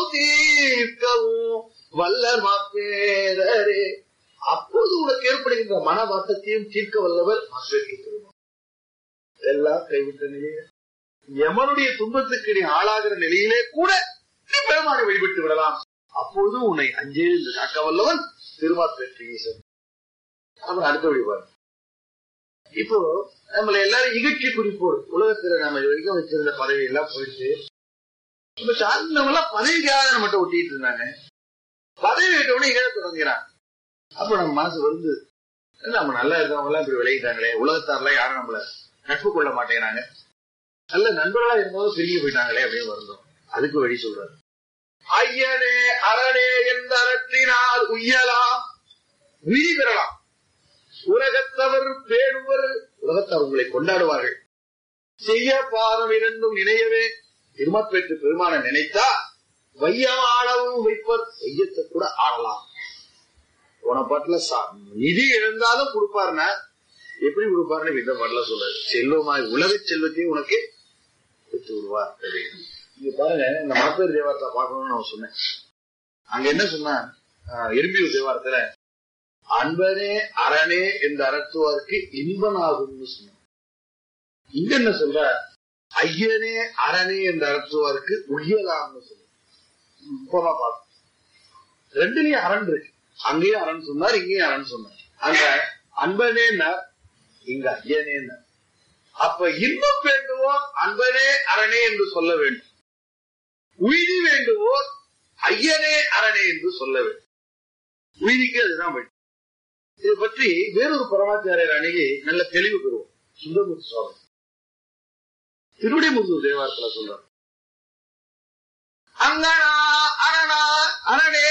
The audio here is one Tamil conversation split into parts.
தீர்க்கவும் வல்லர் மாப்பேரரே அப்போது உனக்கு ஏற்படுகின்ற மன வாட்டத்தையும் தீர்க்க வல்லவர் மாப்பேருக்கு பெருமான் எல்லாம் கைவிட்ட நிலையில எமனுடைய துன்பத்துக்கு நீ ஆளாகிற நிலையிலே கூட நீ பெருமானை வழிபட்டு விடலாம் அப்போது உன்னை அஞ்சே என்று காக்க வல்லவன் திருமாப்பேற்று ஈசன் அப்புறம் அடுத்த வழிபாடு இப்போ நம்மள எல்லாரும் இகழ்ச்சி குறிப்போடு உலகத்துல நம்ம இது வரைக்கும் வச்சிருந்த பதவி எல்லாம் போயிட்டு இப்ப சார்ந்தவங்க எல்லாம் பதவிக்காக நம்மகிட்ட ஒட்டிட்டு இருந்தாங்க பதவி விட்டவனே இழ தொடங்குறான் அப்ப நம்ம மனசு வந்து நம்ம நல்லா இருக்கவங்க எல்லாம் இப்படி விளையிட்டாங்களே உலகத்தாரெல்லாம் யாரும் நம்மள நட்பு கொள்ள மாட்டேங்கிறாங்க நல்ல நண்பர்களா இருந்தவங்க பிரிஞ்சு போயிட்டாங்களே அப்படின்னு வருந்தோம் அதுக்கு வழி சொல்றாரு ஐயனே அரணே என்ற அறத்தினால் உய்யலாம் உயிரி பெறலாம் உலகத்தவர் பேணுவர் உலகத்தவர் உங்களை கொண்டாடுவார்கள் செய்ய பாதம் இரண்டும் நினையவே திருமப்பெற்று பெருமான நினைத்தா வையம் ஆளவும் வைப்பர் வையத்தை கூட ஆளலாம் போன பாட்டுல சா- நிதி இழந்தாலும் கொடுப்பாருன்னா எப்படி கொடுப்பாருன்னு இந்த பாட்டுல சொல்றாரு செல்வமாய் உலக செல்வத்தையும் உனக்கு கொடுத்து விடுவார் அப்படின்னு. இங்க பாருங்க இந்த மாப்பேர் தேவாரத்தை பார்க்கணும்னு நான் சொன்னேன் அங்க என்ன சொன்னா எறும்பியூர் தேவாரத்துல அன்பனே அரணே என்று அறத்துவாருக்கு இன்பனாகும்னு சொன்னான் இங்க என்ன சொல்ற ஐயனே அரணே என்று அறத்துவாருக்கு உயலாம்னு சொல்ற இப்பமா பார்ப்போம் ரெண்டுலயும் அரண் இருக்கு அங்கேயும் அரண் சொன்னார் இங்கேயும் அரண் சொன்னார் அங்க அன்பனேன்னா இங்க ஐயனேன்னா அப்ப இன்பம் வேண்டுவோர் அன்பனே அரணே என்று சொல்ல வேண்டும் உயிரி வேண்டுவோர் ஐயனே அரணே என்று சொல்ல வேண்டும் உயிரிக்கு அதுதான் வேண்டும் இதை பற்றி வேறொரு பரமாச்சாரியர் அணுகி நல்ல தெளிவு பெறுவோம் சுந்தரமூர்த்தி சுவாமி திருவிடைமுருகர் தேவாரத்துல சொல்றார் அங்கனா அரணா அரணே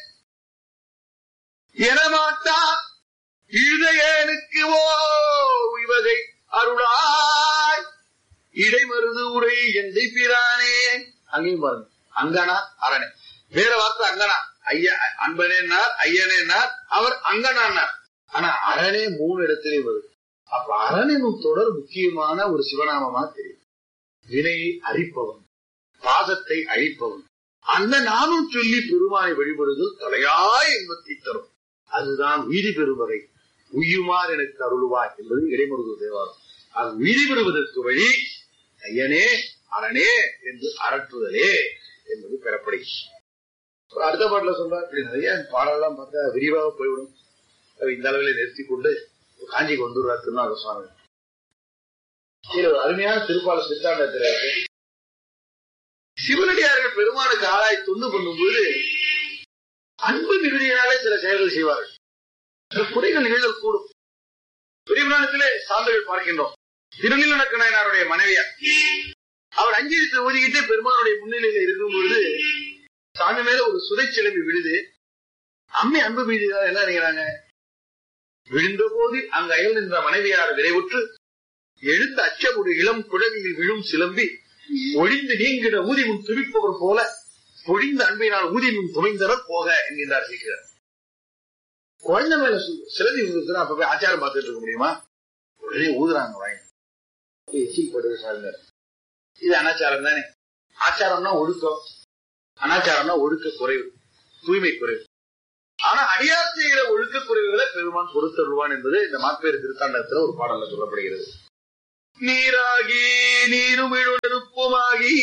எனமாட்டா இருதயனுக்கு ஓ உய்வகை அருளாய் இடைமருது உரை எந்தை பிரானே அங்கேயும் பாருங்க அங்கனா அரணே வேற வார்த்தை அங்கனா ஐயா அன்பனேன்னார் ஐயனேன்னார் அவர் அங்கனான்னார் ஆனா அரணே மூணு இடத்திலே வருது அப்ப அரணினும் தொடர் முக்கியமான ஒரு சிவநாமமா தெரியும் வினையை அழிப்பவன் பாதத்தை அழிப்பவன் அந்த நாமும் சொல்லி பெருமானை வழிபடுதல் தலையாய் இன்பத்தை தரும் அதுதான் வீதி பெறுவதை உய்யுமார் எனக்கு அருளுவாய் என்பது இடைமுருகு தேவாரம் அது உயிரி பெறுவதற்கு வழி ஐயனே அரணே என்று அரட்டுதலே என்பது பெறப்படுகிறது அப்புறம் அடுத்த பாட்டுல சொல்றார் இப்படி நிறைய பாடலாம் பார்த்தா விரிவாக போய்விடும் அவர் இந்த அளவில் நிறுத்தி கொண்டு காஞ்சிக்கு வந்துடுறார் திருநாக சுவாமி இதுல ஒரு அருமையான திருப்பால சித்தாண்டத்துல இருக்கு சிவனடியார்கள் பெருமானுக்கு ஆளாய் தொண்டு பண்ணும்போது அன்பு மிகுதியினாலே சில செயல்கள் செய்வார்கள் சில குறைகள் நிகழ்தல் கூடும் பெரியபுராணத்திலே சான்றுகள் பார்க்கின்றோம் திருநீலனக்க நாயனாருடைய மனைவியார் அவர் அஞ்சலித்து ஒதுக்கிட்டு பெருமானுடைய முன்னிலையில இருக்கும் பொழுது சாமி மேல ஒரு சுதை சிலம்பி விழுது அம்மை அன்பு மீது என்ன நினைக்கிறாங்க விழுந்த போது அங்கு அயல் நின்ற மனைவியார் விரைவுற்று எழுந்த அச்சமுடு இளம் குழவியில் விழும் சிலம்பி ஒழிந்து நீங்கிட ஊதி முன் துடிப்பவர் போல பொழிந்த அன்பினால் ஊதி முன் துமைந்தனர் போக என்கின்றார் சீக்கிரம் குழந்தை மேல சு- சிலந்தி விழுந்துச்சுன்னா அப்ப போய் ஆச்சாரம் பார்த்துட்டு இருக்க முடியுமா உடனே ஊதுறாங்க வாங்க எச்சில் படுது சாருங்க இது அனாச்சாரம் தானே ஆச்சாரம்னா ஒழுக்கம் அனாச்சாரம்னா ஒழுக்க குறைவு தூய்மை குறைவு ஆனா அடியார் செய்கிற ஒழுக்க குறைவுகளை பெருமான் பொறுத்தருவான் என்பது இந்த மாப்பேறு திருத்தாண்டத்துல ஒரு பாடல்ல சொல்லப்படுகிறது நீராகி நீருமிழு நெருப்புமாகி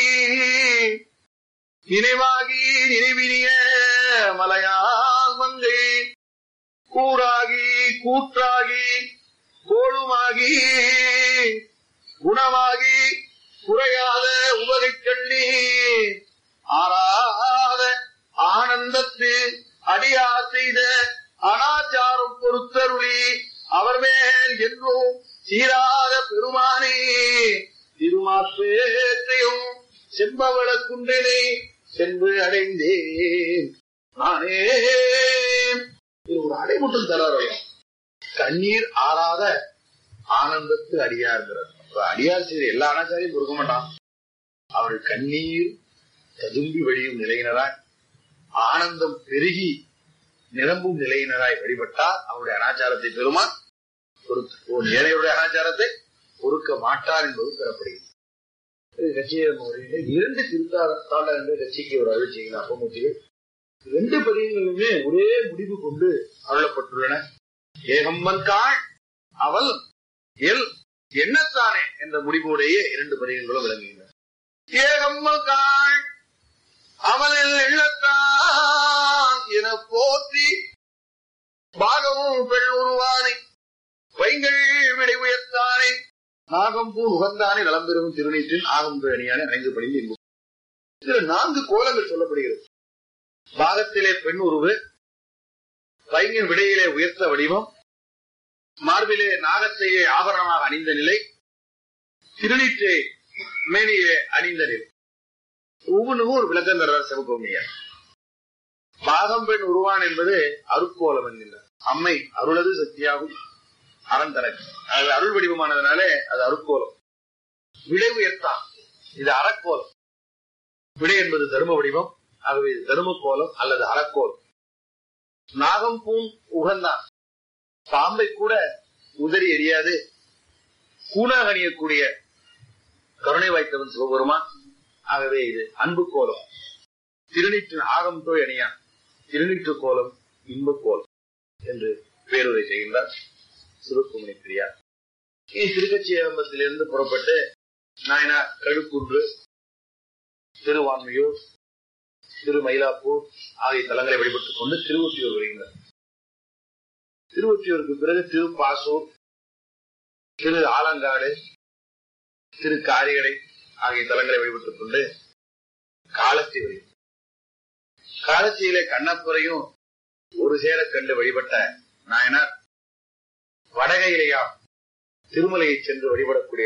நினைவாகி நினைவினிய மலையால் மங்கை கூறாகி கூற்றாகி கோளுமாகி குணமாகி குறையாத உவகை கண்ணி ஆறாத ஆனந்தத்து அடியார் செய்த அனாச்சாரம் பொறுத்தருளி அவர் மேல் என்றும் சீராத பெருமானே திருமாப்பேற்றையும் செம்பவள குன்றனை சென்று அடைந்தேன் நானே இது ஒரு அடைமுட்டம் தராரு கண்ணீர் ஆறாத ஆனந்தத்து அடியார்கிறார் அப்ப அடியார் செய்த எல்லா அனாச்சாரையும் கொடுக்க மாட்டான் அவர்கள் கண்ணீர் ததும்பி வழியும் நிலையினராய் ஆனந்தம் பெருகி நிரம்பும் நிலையினராய் வழிபட்டால் அவருடைய அனாச்சாரத்தை பெருமான் பொறுத்து ஒரு ஏழையுடைய அனாச்சாரத்தை பொறுக்க மாட்டார் என்பது பெறப்படுகிறது கட்சியை முறையில இரண்டு திருத்தாண்ட என்ற கட்சிக்கு ஒரு அருள் செய்கிறார் அப்பமூர்த்திகள் ரெண்டு பதியங்களுமே ஒரே முடிவு கொண்டு அருளப்பட்டுள்ளன ஏகம்மன் காள் அவள் எல் எண்ணத்தானே என்ற முடிவோடையே இரண்டு பதியங்களும் விளங்குகின்றன ஏகம்மன் காள் அவளில் எண்ணத்தான் என போற்றி பாகமும் பெண் உருவானை வைங்கள் விடை உயர்த்தானே நாகம்பூ உகந்தானே நலம் பெறும் திருநீற்றின் ஆகம்பு அணியானே அணைந்து படிந்து இன்பம் இதுல நான்கு கோலங்கள் சொல்லப்படுகிறது பாகத்திலே பெண் உருவு பைங்கின் விடையிலே உயர்த்த வடிவம் மார்பிலே நாகத்தையே ஆபரணமாக அணிந்த நிலை திருநீற்றை மேனியே அணிந்த நிலை ஒவ்வொன்றுக்கும் ஒரு விளக்கம் தர்றார் சிவகோமியார் பாகம் பெண் உருவான் என்பது அருக்கோலம் என்கின்றார் அம்மை அருளது சக்தியாகும் அறம் தனக்கு அது அருள் வடிவமானதுனாலே அது அருக்கோலம் விடை உயர்த்தான் இது அறக்கோலம் விடை என்பது தர்ம வடிவம் ஆகவே இது தர்ம கோலம் அல்லது அறக்கோலம் நாகம் பூன் உகந்தான் பாம்பை கூட உதறி எரியாது கூணாக அணியக்கூடிய கருணை வாய்த்தவன் சிவபெருமான் ஆகவே இது அன்பு கோலம் திருநீற்றின் ஆகம் தோய் அணியான் திருநீற்று கோலம் இன்ப கோலம் என்று பேருரை செய்கின்றார் சிவகுமணி பிரியார் இனி திருக்கட்சி ஏகம்பத்திலிருந்து புறப்பட்டு நாயனார் கழுக்குன்று திருவான்மையூர் திரு மயிலாப்பூர் ஆகிய தலங்களை வழிபட்டுக் கொண்டு திருவொற்றியூர் வருகின்றனர் திருவொற்றியூருக்கு பிறகு திருப்பாசூர் திரு ஆலங்காடு திரு காரிகடை ஆகிய தலங்களை வழிபட்டுக் கொண்டு காலத்தி வருகின்றனர் காலத்தியிலே கண்ணப்புறையும் ஒரு சேர கண்டு வழிபட்ட நாயனார் வடகையிலேயா திருமலையை சென்று வழிபடக்கூடிய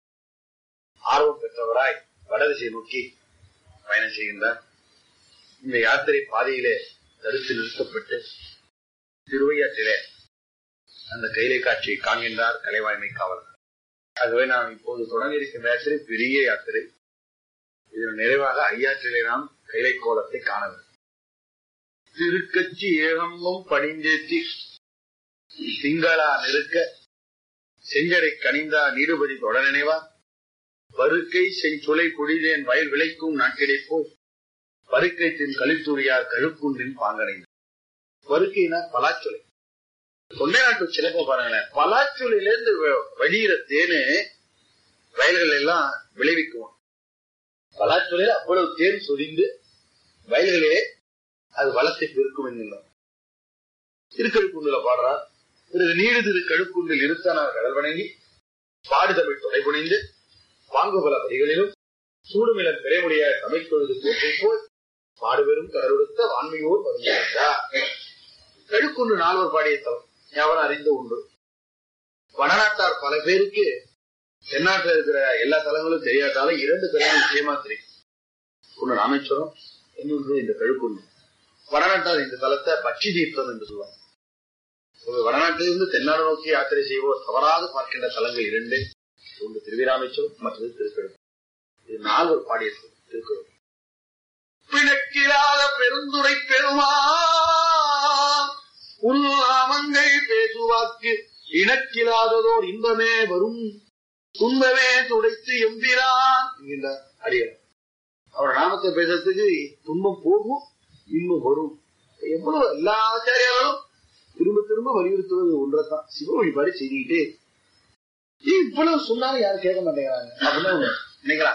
ஆர்வம் பெற்றவராய் வடதிசை நோக்கி பயணம் செய்கின்றார் இந்த யாத்திரை பாதையிலே தடுத்து நிறுத்தப்பட்டு திருவையாற்றிலே அந்த கைலை காட்சியை காண்கின்றார் கலைவாய்மை காவலர் ஆகவே நாம் இப்போது தொடங்கி இருக்கின்ற யாத்திரை பெரிய யாத்திரை இதன் நிறைவாக ஐயாற்றிலே நாம் கைலை கோலத்தை காண வேண்டும் திருக்கட்சி ஏகம்பம் பணிந்தேத்தி திங்களா நெருக்க செஞ்சடை கனிந்தா நீடுபதி தொட நினைவா பருக்கை செஞ்சுலை பொழிதேன் வயல் விளைக்கும் நாட்டிடை போய் பருக்கை தின் கழித்துறியார் கழுக்குன்றின் பாங்கனை பருக்கைனா பலாச்சொலை தொண்டை நாட்டு சிறப்ப பாருங்களேன் பலாச்சொலையிலிருந்து வடிகிற தேனு வயல்கள் எல்லாம் விளைவிக்குவோம் பலாச்சொலையில அவ்வளவு தேன் சொரிந்து வயல்களே அது வளத்தை பெருக்கும் என்கின்றோம் திருக்கழுக்குண்டுல பாடுறார் பிறகு நீடு திரு கழுக்குண்டில் இருத்தனார் கடல் வணங்கி பாடுதமிழ் தொலை புனைந்து பாங்குபல பதிகளிலும் சூடுமிளம் பிறைமுடியாய தமிழ் தொழுது போற்றை போல் பாடுபெரும் கடலுடுத்த வான்மையோர் வருகிறார் கழுக்குண்டு நால்வர் பாடிய தலம் எவரும் அறிந்த உண்டு வடநாட்டார் பல பேருக்கு தென்னாட்டில் இருக்கிற எல்லா தலங்களும் தெரியாட்டாலும் இரண்டு தலங்கள் நிச்சயமா தெரியும் ஒண்ணு ராமேஸ்வரம் இன்னொன்று இந்த கழுக்குண்டு வடநாட்டார் இந்த தலத்தை பட்சி தீர்த்தம் என்று சொல்லுவாங்க வடநாட்டிலிருந்து தென்னாடு நோக்கி யாத்திரை செய்வோர் தவறாது பார்க்கின்ற தலங்கள் இரண்டு ஒன்று திருவிராமேஸ்வரம் மற்றது திருக்கழுக்கு இது நால்வர் பாடிய திருக்குறள் பிணக்கிலாத பெருந்துரை பெருமா உள்நாமங்கள் பேசுவாக்கு இணக்கிலாததோர் இன்பமே வரும் துன்பமே துடைத்து எம்பிரான் என்கின்றார் அடியார் அவர் நாமத்தை பேசுறதுக்கு துன்பம் போகும் இன்பம் வரும் எவ்வளவு எல்லா ஆச்சாரியாலும் திரும்ப திரும்ப வலியுறுத்துவது ஒன்றைத்தான் சிவ வழிபாடு செய்துக்கிட்டே இவ்வளவு சொன்னாலும் யாரும் கேட்க மாட்டேங்கிறாங்க அப்படின்னு நினைக்கிறான்